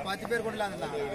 பத்து பேர் கொண்டலாம்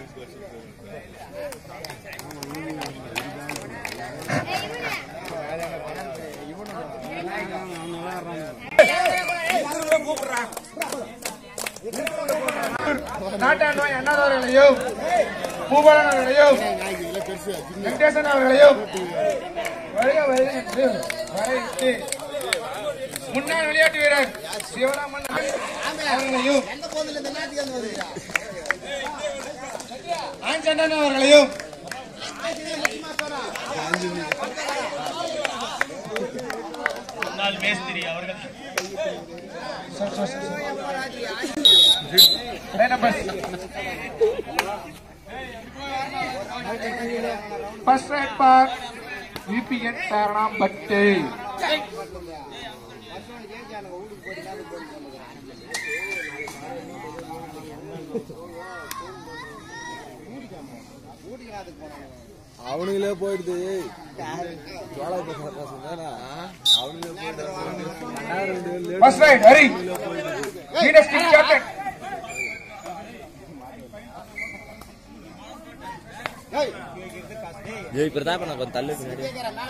நாட்டாண்மை அண்ணாதவர்களையும் பூபாலன் அவர்களையும் வெங்கடேசன் அவர்களையும் வருக வருக என்று வரவேற்று முன்னாள் விளையாட்டு வீரர் சிவராமன் அவர்களையும் எந்த கோவில் இந்த நாட்டுக்கு வந்து வருகிறா ஆஞ்சண்டன் அவர்களையும் முன்னாள் மேஸ்திரி அவர்கள் ஃபர்ஸ்ட் ரைட் பார் விபிஎன் பேரணாம் பட்டு அவனுங்களே போயிடுது ஜோலா சொன்னா அவனுங்களே போயிடுது first right Hari Venus team captain Jai Pratap நான் கொஞ்சம் தள்ளு பின்னாடி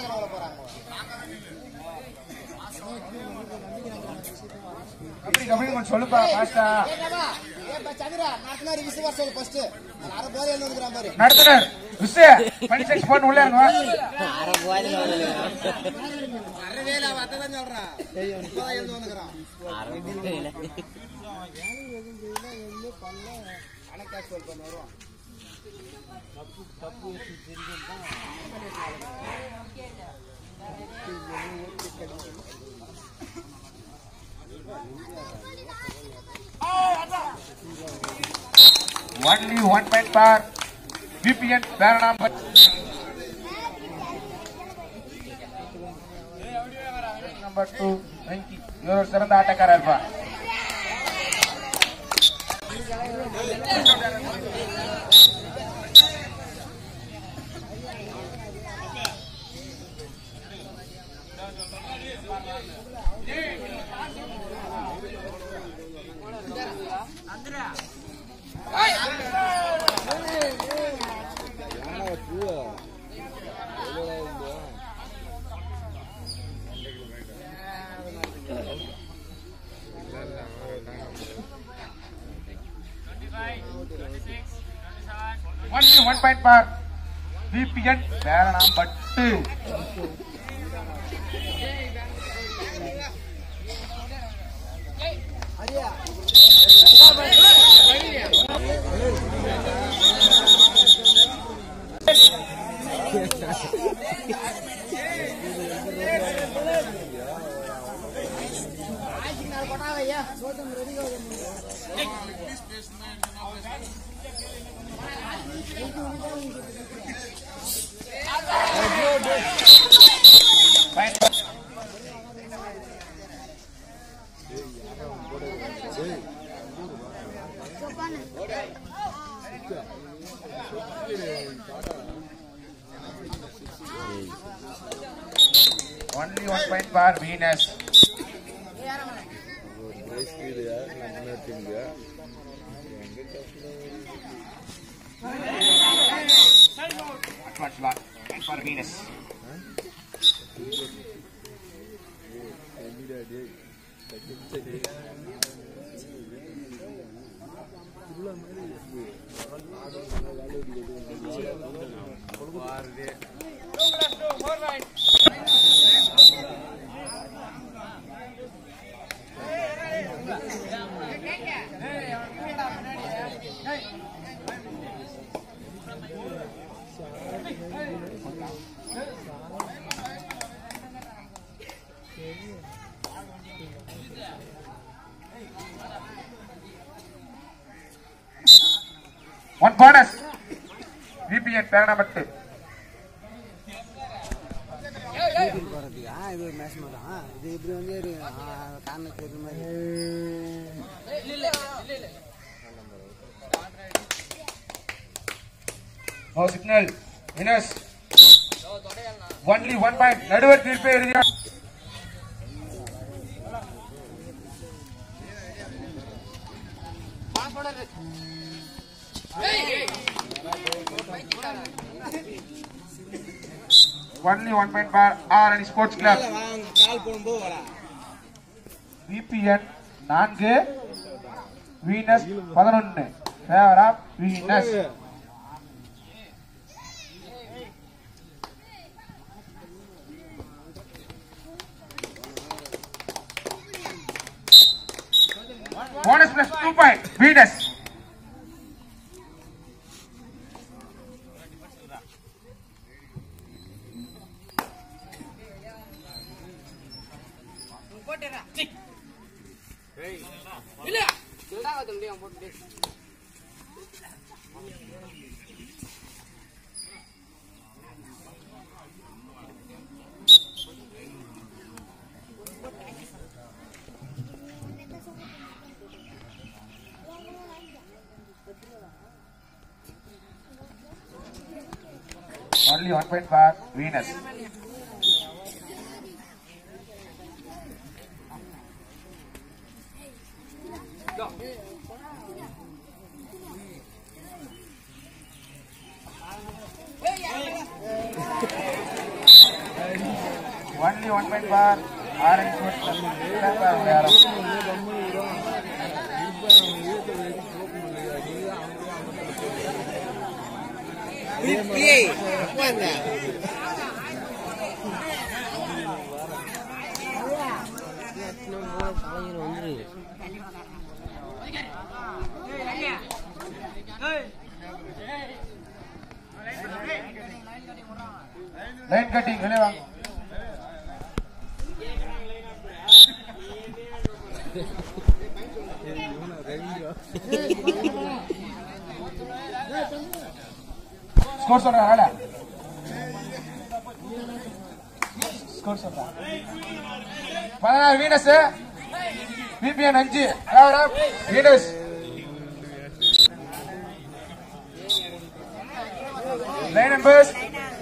கபடி கபடி கொஞ்சம் சொல்லுப்பா ஃபாஸ்டா சந்திரா நடத்தினாரு விசுவாசம் சொல்லு ஃபர்ஸ்ட் அரை போதை எழுந்து வந்துக்கிறான் பாரு நடத்துனர் விசய பனி செக்ஸ் போட்டு உள்ள இருங்க அரை வேலை அவன் அதான் சொல்றான் இப்பதான் எழுந்து வந்துக்கிறான் கணக்காக சொல் பண்ண வருவான் only one point for VPN பேரணாம் நம்பர் டூ வெங்கி இவர் ஒரு சிறந்த ஆட்டக்காரர் இருப்பா only one point for VPN பேரணாம் பட்டு only one point for Venus prize கீழே நம்ம டீமுங்க advance luck for Venus one bonus VPN பேரணாமட்டு போறதுக்கா இது ஒரு மேட்ச் தான் இது இப்படி வந்து ஒரு காரணம் தெரியுற மாதிரி no signal Venus only one point நடுவர் தீர்ப்பே இறுதியா only one point for Arani sports club கால் போடும்போது வாடா விபிஎன் நான்கு வீனஸ் பதினொன்னு favour of Venus bonus plus two point Venus only one point for Venus. Only one point for Orange Sports Club. Line cutting வெளியே வாங்க ஸ்கோர் சொல்றேன் வேலை score சொல்றேன் பதினாறு வீனஸ் பிபிஎன் அஞ்சு வீனஸ் லைன் நம்பர்ஸ்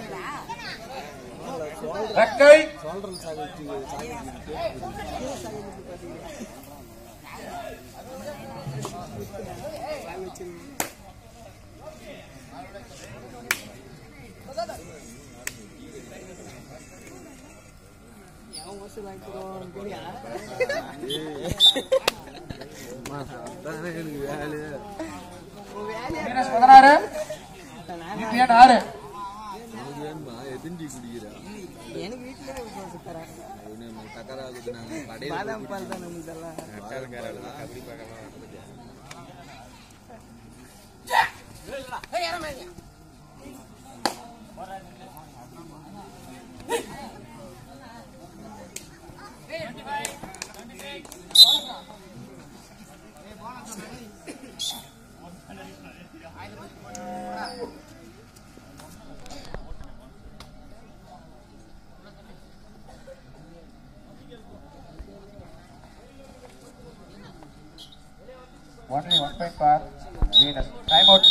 ரக்கை வீனஸ் பதினாறு பிபிஎன் ஆறு எதிர்ந்து குடிக்கிறா எனக்கு வீட்டுல தரேன் தக்கரா ஆகுது நாங்க கடையில பாதாம் பால் தான் நம்மளுக்கு எல்லாம் அப்படி பார்க்காம only one point for Venus. Time out.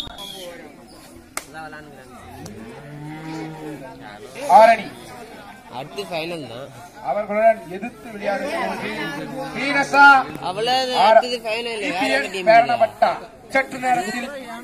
Arani அடுத்து ஃபைனல் தான் அவர்களுடன் எதிர்த்து விளையாடுகிறது வீனஸா அவ்வளவு ஆர- அடுத்தது ஃபைனல் வேற விபிஎன் டீம் பேரணப்பட்டா சற்று நேரத்தில்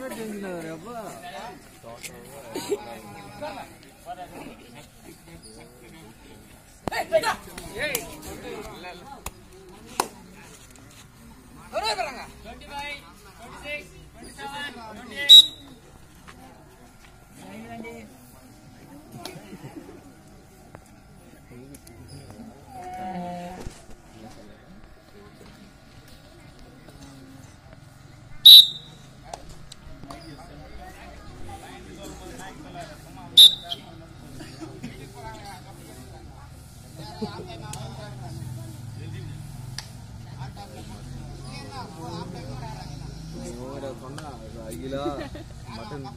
இவங்கடா சொன்னா அது அகிலா மட்டன்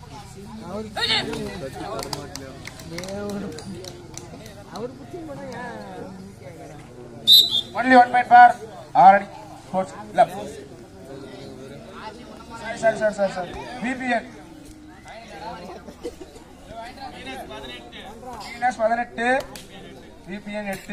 அவர் புத்தி போனா ஏன் only one point for Arani sports club சரி சரி சரி சரி விபிஎன் வீனஸ் பதினெட்டு விபிஎன் எட்டு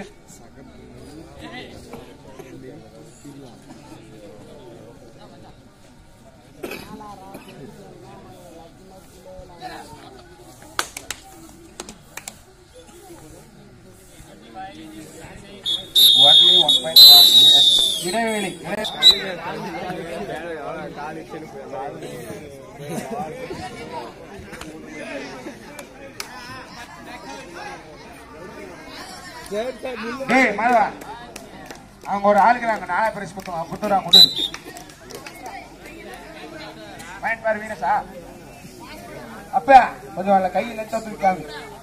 டேய் மாதவா அவங்க ஒரு ஆளுக்குறாங்க நாளா பிரைஸ் கொடுத்தோம் கொடுத்துறா கொடு பாயிண்ட் பாரு வீனஸா அப்ப கொஞ்சம் அதில் கையில் லெட்டா தூக்காங்க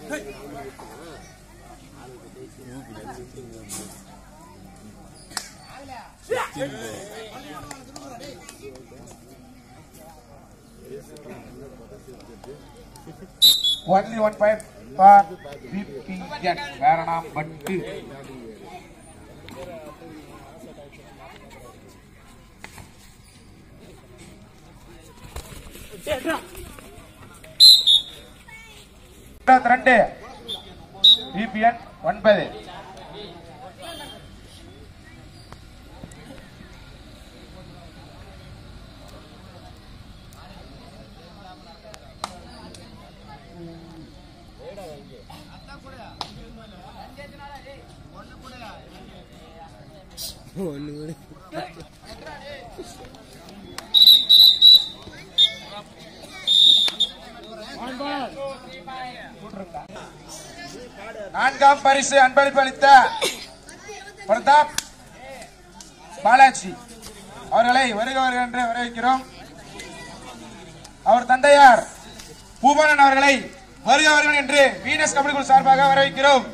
only one point for BPN வேரணாம் பட்டு இருபத்தி ரெண்டு பிபிஎன் ஒன்பது ஒண்ணு கூட நான்காம் பரிசு அன்பளிப்பு அளித்த பிரதாப் பாலாஜி அவர்களை வருக வருக என்று வரவேற்கிறோம் அவர் தந்தையார் பூபாலன் அவர்களை வருக வருக என்று வீனஸ் கபடி குழு சார்பாக வரவேற்கிறோம்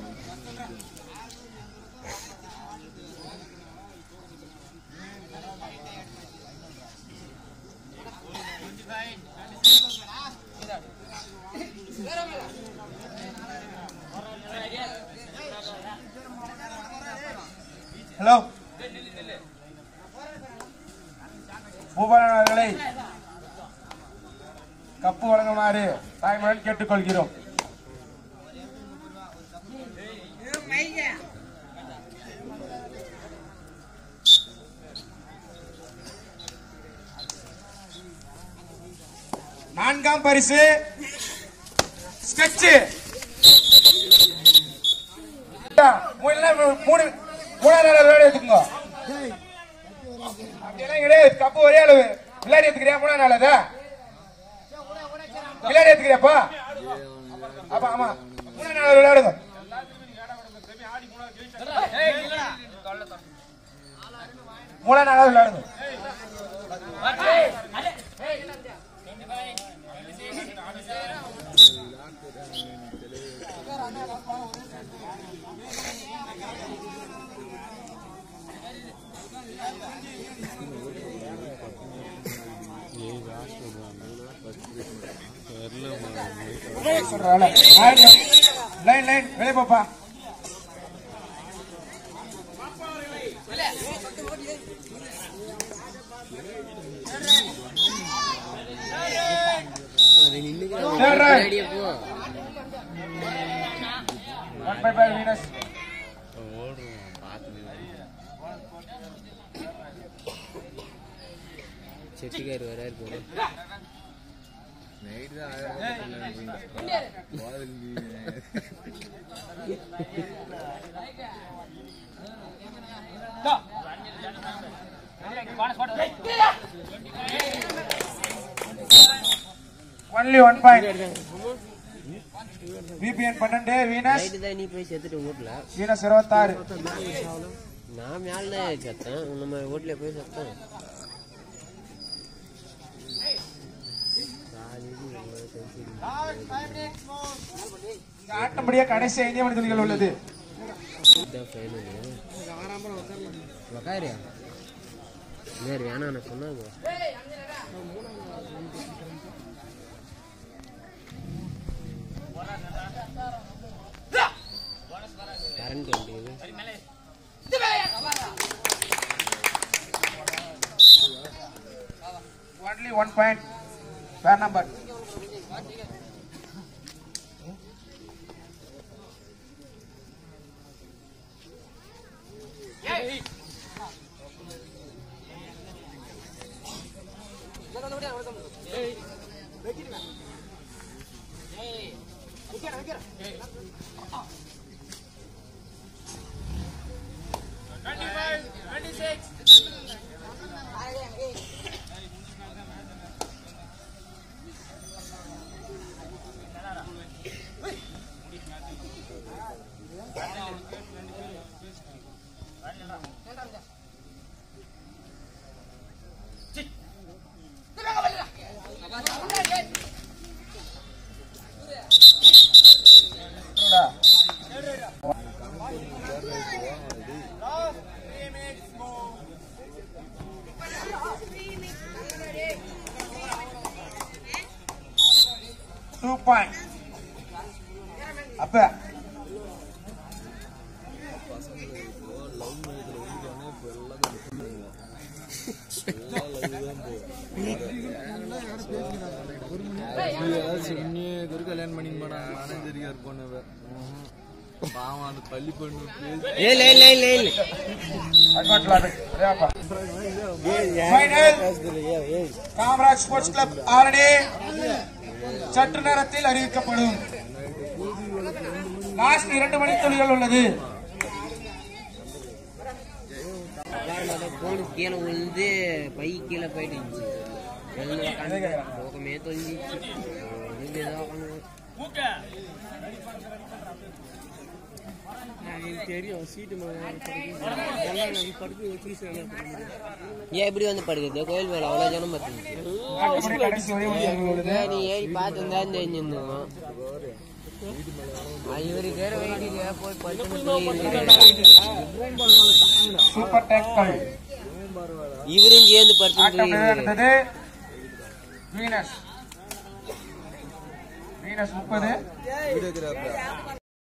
ஹலோ பூபாலன் அவர்களை கப்பு வழங்குமாறு தாய்மகன் கேட்டுக்கொள்கிறோம் நான்காம் பரிசு ஸ்கெட்ச் மூணு மூணு மூணாவது நாள் விளையாடி எடுத்துக்கோங்க அப்படியெல்லாம் கிடையாது கப்பு ஒரே அளவு விளையாடி எடுத்துக்கிறியா மூணாவது நாள் அதை விளையாடி எடுத்துக்கிறியாப்பா அப்ப ஆமா மூணாவது நாள் விளையாடுங்க மூணாவது நாள் விளையாடுங்க சொல்றால லைன் லைன் வெளியே போப்பா அது நின்னுக்கிற Third right. ஐடியா போ ஒன் பை ஃபைவ் வீனஸ் ஓடுறோம் பார்த்து செட்டிக்கார் வராரு போல நைட் தான் ஆயிரம் பாதல் ஒன்லி ஒன் பாயிண்ட் விபிஎன் பன்னெண்டு வீனஸ் நைட்டு தான் நீ போய் செத்துட்டு வீட்ல வீனஸ் இருபத்தாறு நான் மேல செத்தேன் நம்ம வீட்ல போய் செத்தேன் இந்த ஆட்டம்படியா கடைசி ஐந்தே மணி துளிகள் உள்ளது இதுதான் ஃபைனல் உக்காரியா வேறு வேணாம் நான் சொன்னாங்க கரண்ட் வந்துக்குது ஒன்லி ஒன் பாயிண்ட் பேர் நம்பர் டூ பாயிண்ட் அப்ப சொன்னிய கல்யாணம் பண்ணி போனா நானே தெரியா இருப்போன்னு பாவம் அந்த பள்ளி பொண்ணு பேசி இல்ல இல்ல இல்ல இல்ல அட்வான்ஸ்ல அது அதேப்பா final Kamaraj sports club already சற்று நேரத்தில் அறிவிக்கப்படும் லாஸ்ட் இரண்டு மணி துளிகள் உள்ளது போன் கீழே விழுந்து பை கீழே போயிடுச்சு வெளில உக்காந்து தூக்கமே தொங்கிச்சு இது ஏதோ உக்காந்து ஏன் இப்படி வந்து படுக்குது கோயில் மேல அவ்வளவு ஜனம் பார்த்துச்சு கடைசி ஒரே ஒரு துளி உள்ளது நீ ஏறி பார்த்துருந்தா தெரிஞ்சிருந்தோம் இவருக்கு வேற வெயிட்டுக்கு போய் படுத்து சூப்பர் டேக்கல் இவரும் சேர்ந்து படுத்து ஆட்டம் நடந்தது வீனஸ் வீனஸ் முப்பது வீடியோகிராஃபர்